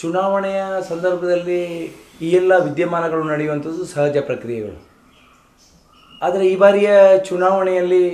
ಚುನಾವಣೆಯ ಸಂದರ್ಭದಲ್ಲಿ ಈ ಎಲ್ಲ ವಿದ್ಯಮಾನಗಳು ನಡೆಯುವಂಥದ್ದು ಸಹಜ ಪ್ರಕ್ರಿಯೆಗಳು ಆದರೆ ಈ ಬಾರಿಯ ಚುನಾವಣೆಯಲ್ಲಿ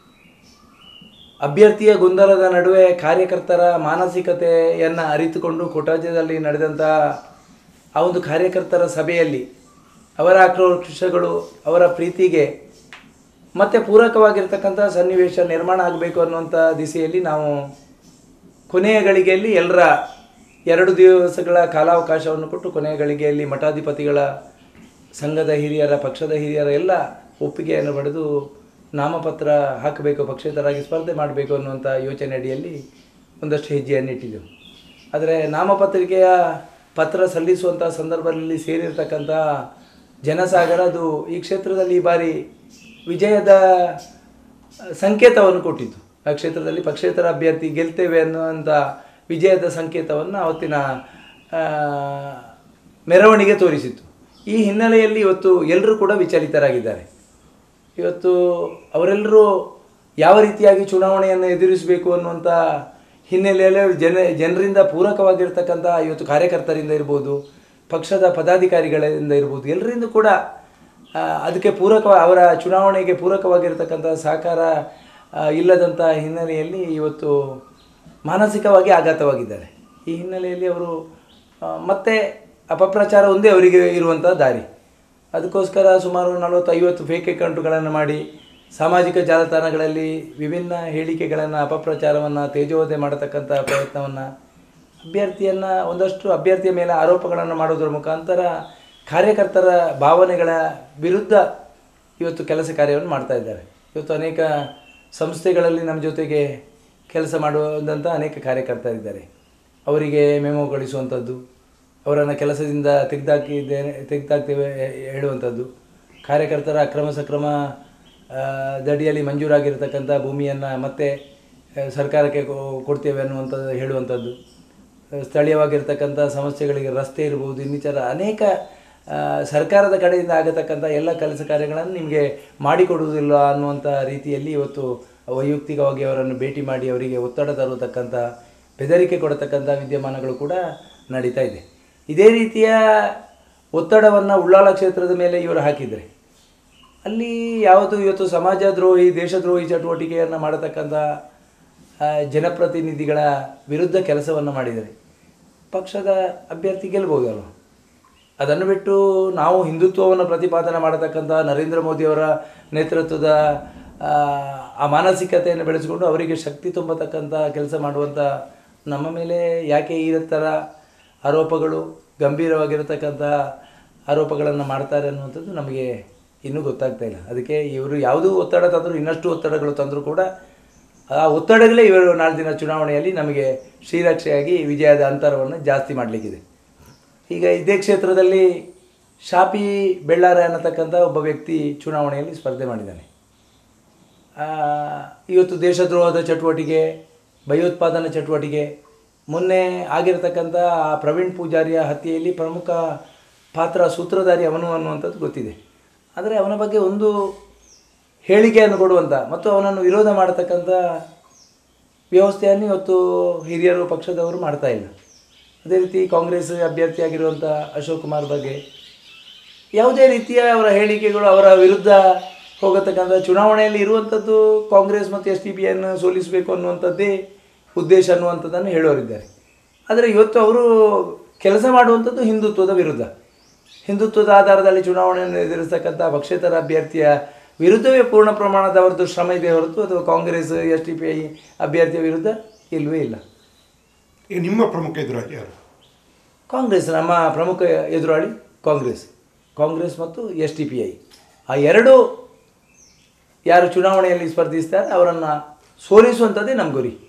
ಅಭ್ಯರ್ಥಿಯ ಗೊಂದಲದ ನಡುವೆ ಕಾರ್ಯಕರ್ತರ ಮಾನಸಿಕತೆಯನ್ನು ಅರಿತುಕೊಂಡು ಕೊಟಾಜದಲ್ಲಿ ನಡೆದಂಥ ಆ ಒಂದು ಕಾರ್ಯಕರ್ತರ ಸಭೆಯಲ್ಲಿ ಅವರ ಆಕ್ರೋಶಗಳು ಅವರ ಪ್ರೀತಿಗೆ ಮತ್ತೆ ಪೂರಕವಾಗಿರ್ತಕ್ಕಂಥ ಸನ್ನಿವೇಶ ನಿರ್ಮಾಣ ಆಗಬೇಕು ಅನ್ನುವಂಥ ದಿಸೆಯಲ್ಲಿ ನಾವು ಕೊನೆಯ ಗಳಿಗೆಯಲ್ಲಿ ಎಲ್ಲರ ಎರಡು ದಿವಸಗಳ ಕಾಲಾವಕಾಶವನ್ನು ಕೊಟ್ಟು ಕೊನೆಯ ಗಳಿಗೆಯಲ್ಲಿ ಮಠಾಧಿಪತಿಗಳ ಸಂಘದ ಹಿರಿಯರ ಪಕ್ಷದ ಹಿರಿಯರ ಎಲ್ಲ ಒಪ್ಪಿಗೆಯನ್ನು ಪಡೆದು ನಾಮಪತ್ರ ಹಾಕಬೇಕು ಪಕ್ಷೇತರಾಗಿ ಸ್ಪರ್ಧೆ ಮಾಡಬೇಕು ಅನ್ನುವಂಥ ಯೋಚನೆ ಅಡಿಯಲ್ಲಿ ಒಂದಷ್ಟು ಹೆಜ್ಜೆಯನ್ನು ಇಟ್ಟಿದ್ದೆವು ಆದರೆ ನಾಮಪತ್ರಿಕೆಯ ಪತ್ರ ಸಲ್ಲಿಸುವಂಥ ಸಂದರ್ಭದಲ್ಲಿ ಸೇರಿರ್ತಕ್ಕಂಥ ಜನಸಾಗರ ಅದು ಈ ಕ್ಷೇತ್ರದಲ್ಲಿ ಈ ಬಾರಿ ವಿಜಯದ ಸಂಕೇತವನ್ನು ಕೊಟ್ಟಿತ್ತು ಆ ಕ್ಷೇತ್ರದಲ್ಲಿ ಪಕ್ಷೇತರ ಅಭ್ಯರ್ಥಿ ಗೆಲ್ತೇವೆ ಅನ್ನುವಂಥ ವಿಜಯದ ಸಂಕೇತವನ್ನು ಅವತ್ತಿನ ಆ, ಮೆರವಣಿಗೆ ತೋರಿಸಿತ್ತು ಈ ಹಿನ್ನೆಲೆಯಲ್ಲಿ ಇವತ್ತು ಎಲ್ಲರೂ ಕೂಡ ವಿಚಲಿತರಾಗಿದ್ದಾರೆ ಇವತ್ತು ಅವರೆಲ್ಲರೂ ಯಾವ ರೀತಿಯಾಗಿ ಚುನಾವಣೆಯನ್ನು ಎದುರಿಸಬೇಕು ಅನ್ನುವಂಥ ಹಿನ್ನೆಲೆಯಲ್ಲಿ ಜನ ಜನರಿಂದ ಪೂರಕವಾಗಿರ್ತಕ್ಕಂಥ ಇವತ್ತು ಕಾರ್ಯಕರ್ತರಿಂದ ಇರ್ಬೋದು ಪಕ್ಷದ ಪದಾಧಿಕಾರಿಗಳಿಂದ ಇರ್ಬೋದು ಎಲ್ಲರಿಂದ ಕೂಡ ಆ, ಅದಕ್ಕೆ ಪೂರಕ ಅವರ ಚುನಾವಣೆಗೆ ಪೂರಕವಾಗಿರ್ತಕ್ಕಂಥ ಸಹಕಾರ ಆ, ಇಲ್ಲದಂಥ ಹಿನ್ನೆಲೆಯಲ್ಲಿ ಇವತ್ತು ಮಾನಸಿಕವಾಗಿ ಆಘಾತವಾಗಿದ್ದಾರೆ ಈ ಹಿನ್ನೆಲೆಯಲ್ಲಿ ಅವರು ಆ, ಮತ್ತೆ ಅಪಪ್ರಚಾರ ಒಂದೇ ಅವರಿಗೆ ಇರುವಂಥ ದಾರಿ ಅದಕ್ಕೋಸ್ಕರ ಸುಮಾರು ನಲವತ್ತು ಐವತ್ತು ಫೇಕ್ ಅಕೌಂಟುಗಳನ್ನು ಮಾಡಿ ಸಾಮಾಜಿಕ ಜಾಲತಾಣಗಳಲ್ಲಿ ವಿಭಿನ್ನ ಹೇಳಿಕೆಗಳನ್ನು ಅಪಪ್ರಚಾರವನ್ನು ತೇಜೋವಧೆ ಮಾಡತಕ್ಕಂಥ ಪ್ರಯತ್ನವನ್ನು ಅಭ್ಯರ್ಥಿಯನ್ನು ಒಂದಷ್ಟು ಅಭ್ಯರ್ಥಿಯ ಮೇಲೆ ಆರೋಪಗಳನ್ನು ಮಾಡೋದ್ರ ಮುಖಾಂತರ ಕಾರ್ಯಕರ್ತರ ಭಾವನೆಗಳ ವಿರುದ್ಧ ಇವತ್ತು ಕೆಲಸ ಕಾರ್ಯವನ್ನು ಮಾಡ್ತಾ ಇದ್ದಾರೆ ಇವತ್ತು ಅನೇಕ ಸಂಸ್ಥೆಗಳಲ್ಲಿ ನಮ್ಮ ಜೊತೆಗೆ ಕೆಲಸ ಮಾಡುವಂಥ ಅನೇಕ ಕಾರ್ಯಕರ್ತರಿದ್ದಾರೆ ಅವರಿಗೆ ಮೆಮೊ ಗಳಿಸುವಂಥದ್ದು ಅವರನ್ನು ಕೆಲಸದಿಂದ ತೆಗೆದಾಕಿದ್ದೇನೆ ತೆಗೆದಾಕ್ತೇವೆ ಹೇಳುವಂಥದ್ದು ಕಾರ್ಯಕರ್ತರ ಅಕ್ರಮ ಸಕ್ರಮ ಆ, ದಡಿಯಲ್ಲಿ ಮಂಜೂರಾಗಿರ್ತಕ್ಕಂಥ ಭೂಮಿಯನ್ನು ಮತ್ತೆ ಆ, ಸರ್ಕಾರಕ್ಕೆ ಕೊ- ಕೊಡ್ತೇವೆ ಅನ್ನುವಂಥದ್ದು ಹೇಳುವಂಥದ್ದು ಸ್ಥಳೀಯವಾಗಿರ್ತಕ್ಕಂಥ ಸಮಸ್ಯೆಗಳಿಗೆ ರಸ್ತೆ ಇರ್ಬೋದು ಇನ್ನಿತರ ಅನೇಕ ಆ, ಸರ್ಕಾರದ ಕಡೆಯಿಂದ ಆಗತಕ್ಕಂಥ ಎಲ್ಲ ಕೆಲಸ ಕಾರ್ಯಗಳನ್ನು ನಿಮಗೆ ಮಾಡಿಕೊಡುವುದಿಲ್ಲ ಅನ್ನುವಂಥ ರೀತಿಯಲ್ಲಿ ಇವತ್ತು ವೈಯಕ್ತಿಕವಾಗಿ ಅವರನ್ನು ಭೇಟಿ ಮಾಡಿ ಅವರಿಗೆ ಒತ್ತಡ ತರತಕ್ಕಂಥ ಬೆದರಿಕೆ ಕೊಡತಕ್ಕಂಥ ವಿದ್ಯಮಾನಗಳು ಕೂಡ ನಡೀತಾ ಇದೆ ಇದೇ ರೀತಿಯ ಒತ್ತಡವನ್ನು ಉಳ್ಳಾಲ ಕ್ಷೇತ್ರದ ಮೇಲೆ ಇವರು ಹಾಕಿದರೆ ಅಲ್ಲಿ ಯಾವುದು ಇವತ್ತು ಸಮಾಜ ದ್ರೋಹಿ ದೇಶದ್ರೋಹಿ ಚಟುವಟಿಕೆಯನ್ನು ಮಾಡತಕ್ಕಂಥ ಆ, ಜನಪ್ರತಿನಿಧಿಗಳ ವಿರುದ್ಧ ಕೆಲಸವನ್ನು ಮಾಡಿದರೆ ಪಕ್ಷದ ಅಭ್ಯರ್ಥಿ ಗೆಲ್ಬೋದಲ್ವ ಅದನ್ನು ಬಿಟ್ಟು ನಾವು ಹಿಂದುತ್ವವನ್ನು ಪ್ರತಿಪಾದನೆ ಮಾಡತಕ್ಕಂಥ ನರೇಂದ್ರ ಮೋದಿಯವರ ನೇತೃತ್ವದ ಆ, ಆ ಮಾನಸಿಕತೆಯನ್ನು ಬೆಳೆಸಿಕೊಂಡು ಅವರಿಗೆ ಶಕ್ತಿ ತುಂಬತಕ್ಕಂಥ ಕೆಲಸ ಮಾಡುವಂಥ ನಮ್ಮ ಮೇಲೆ ಯಾಕೆ ಈ ಥರ ಆರೋಪಗಳು ಗಂಭೀರವಾಗಿರತಕ್ಕಂಥ ಆರೋಪಗಳನ್ನು ಮಾಡ್ತಾರೆ ಅನ್ನುವಂಥದ್ದು ನಮಗೆ ಇನ್ನೂ ಗೊತ್ತಾಗ್ತಾ ಇಲ್ಲ ಅದಕ್ಕೆ ಇವರು ಯಾವುದೂ ಒತ್ತಡ ತಂದರೂ ಇನ್ನಷ್ಟು ಒತ್ತಡಗಳು ತಂದರೂ ಕೂಡ ಆ ಒತ್ತಡಗಳೇ ಇವರು ನಾಳೆ ದಿನ ಚುನಾವಣೆಯಲ್ಲಿ ನಮಗೆ ಶ್ರೀರಕ್ಷೆಯಾಗಿ ವಿಜಯದ ಅಂತರವನ್ನು ಜಾಸ್ತಿ ಮಾಡಲಿಕ್ಕಿದೆ ಈಗ ಇದೇ ಕ್ಷೇತ್ರದಲ್ಲಿ ಶಾಪಿ ಬೆಳ್ಳಾರೆ ಅನ್ನತಕ್ಕಂಥ ಒಬ್ಬ ವ್ಯಕ್ತಿ ಚುನಾವಣೆಯಲ್ಲಿ ಸ್ಪರ್ಧೆ ಮಾಡಿದ್ದಾನೆ ಆ, ಇವತ್ತು ದೇಶದ್ರೋಹದ ಚಟುವಟಿಕೆ ಭಯೋತ್ಪಾದನಾ ಚಟುವಟಿಕೆ ಮೊನ್ನೆ ಆಗಿರತಕ್ಕಂಥ ಆ ಪ್ರವೀಣ್ ಪೂಜಾರಿಯ ಹತ್ಯೆಯಲ್ಲಿ ಪ್ರಮುಖ ಪಾತ್ರ ಸೂತ್ರಧಾರಿ ಅವನು ಅನ್ನುವಂಥದ್ದು ಗೊತ್ತಿದೆ ಆದರೆ ಅವನ ಬಗ್ಗೆ ಒಂದು ಹೇಳಿಕೆಯನ್ನು ಕೊಡುವಂಥ ಮತ್ತು ಅವನನ್ನು ವಿರೋಧ ಮಾಡತಕ್ಕಂಥ ವ್ಯವಸ್ಥೆಯನ್ನು ಇವತ್ತು ಹಿರಿಯರು ಪಕ್ಷದವರು ಮಾಡ್ತಾ ಇಲ್ಲ ಅದೇ ರೀತಿ ಕಾಂಗ್ರೆಸ್ ಅಭ್ಯರ್ಥಿಯಾಗಿರುವಂಥ ಅಶೋಕ್ ಕುಮಾರ್ ಬಗ್ಗೆ ಯಾವುದೇ ರೀತಿಯ ಅವರ ಹೇಳಿಕೆಗಳು ಅವರ ವಿರುದ್ಧ ಹೋಗತಕ್ಕಂಥ ಚುನಾವಣೆಯಲ್ಲಿ ಇರುವಂಥದ್ದು ಕಾಂಗ್ರೆಸ್ ಮತ್ತು ಎಸ್ ಡಿ ಪಿಯನ್ನು ಸೋಲಿಸಬೇಕು ಅನ್ನುವಂಥದ್ದೇ ಉದ್ದೇಶ ಅನ್ನುವಂಥದ್ದನ್ನು ಹೇಳೋರಿದ್ದಾರೆ ಆದರೆ ಇವತ್ತು ಅವರು ಕೆಲಸ ಮಾಡುವಂಥದ್ದು ಹಿಂದುತ್ವದ ವಿರುದ್ಧ ಹಿಂದುತ್ವದ ಆಧಾರದಲ್ಲಿ ಚುನಾವಣೆಯನ್ನು ಎದುರಿಸ್ತಕ್ಕಂಥ ಪಕ್ಷೇತರ ಅಭ್ಯರ್ಥಿಯ ವಿರುದ್ಧವೇ ಪೂರ್ಣ ಪ್ರಮಾಣದ ಅವರದ್ದು ಶ್ರಮ ಇದೆ ಹೊರತು ಅಥವಾ Congress S D P I ಅಭ್ಯರ್ಥಿಯ ವಿರುದ್ಧ ಇಲ್ಲವೇ ಇಲ್ಲ ಈಗ ನಿಮ್ಮ ಪ್ರಮುಖ ಎದುರಾಗಿ ಯಾರು ಕಾಂಗ್ರೆಸ್ ನಮ್ಮ ಪ್ರಮುಖ ಎದುರಾಳಿ ಕಾಂಗ್ರೆಸ್ ಕಾಂಗ್ರೆಸ್ ಮತ್ತು ಎಸ್ ಟಿ ಪಿ ಐ ಆ ಎರಡು ಯಾರು ಚುನಾವಣೆಯಲ್ಲಿ ಸ್ಪರ್ಧಿಸ್ತಾರೆ ಅವರನ್ನು ಸೋಲಿಸುವಂಥದ್ದೇ ನಮ್ಮ ಗುರಿ